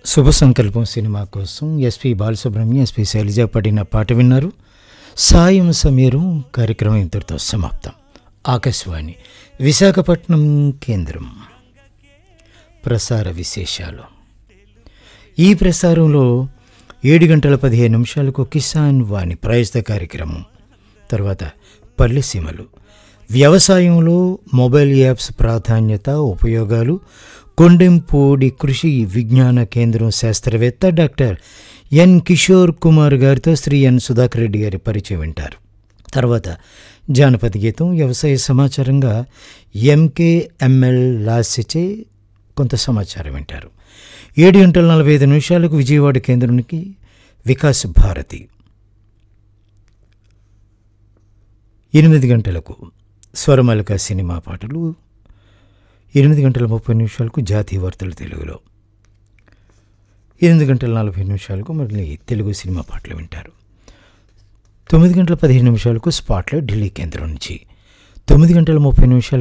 శుభ సంకల్పం సినిమా కోసం ఎస్పి బాలసుబ్రహ్మణ్యం ఎస్పి శైలజ పడిన పాట విన్నారు సాయం సమీరం కార్యక్రమం ఇంతటితో సమాప్తం ఆకాశవాణి విశాఖపట్నం కేంద్రం ప్రసార విశేషాలు ఈ ప్రసారంలో ఏడు గంటల పదిహేను నిమిషాలకు కిసాన్ వాణి ప్రాయస్త కార్యక్రమం తర్వాత పల్లె సీమలు వ్యవసాయంలో మొబైల్ యాప్స్ ప్రాధాన్యత ఉపయోగాలు కొండెంపూడి కృషి విజ్ఞాన కేంద్రం శాస్త్రవేత్త డాక్టర్ ఎన్ కిషోర్ కుమార్ గారితో శ్రీ ఎన్ సుధాకర్ రెడ్డి గారి పరిచయం వింటారు తర్వాత జానపద గీతం వ్యవసాయ సమాచారంగా ఎంకేఎంఎల్ లాసిచే కొంత సమాచారం వింటారు ఏడు గంటల నలభై ఐదు నిమిషాలకు విజయవాడ కేంద్రానికి వికాస్ భారతి ఎనిమిది గంటలకు స్వరమలక సినిమా పాటలు ఎనిమిది గంటల ముప్పై నిమిషాలకు జాతీయ వార్తలు తెలుగులో ఎనిమిది గంటల నలభై నిమిషాలకు మళ్ళీ తెలుగు సినిమా పాటలు వింటారు తొమ్మిది గంటల పదిహేను నిమిషాలకు స్పాట్లో ఢిల్లీ కేంద్రం నుంచి తొమ్మిది గంటల ముప్పై నిమిషాలు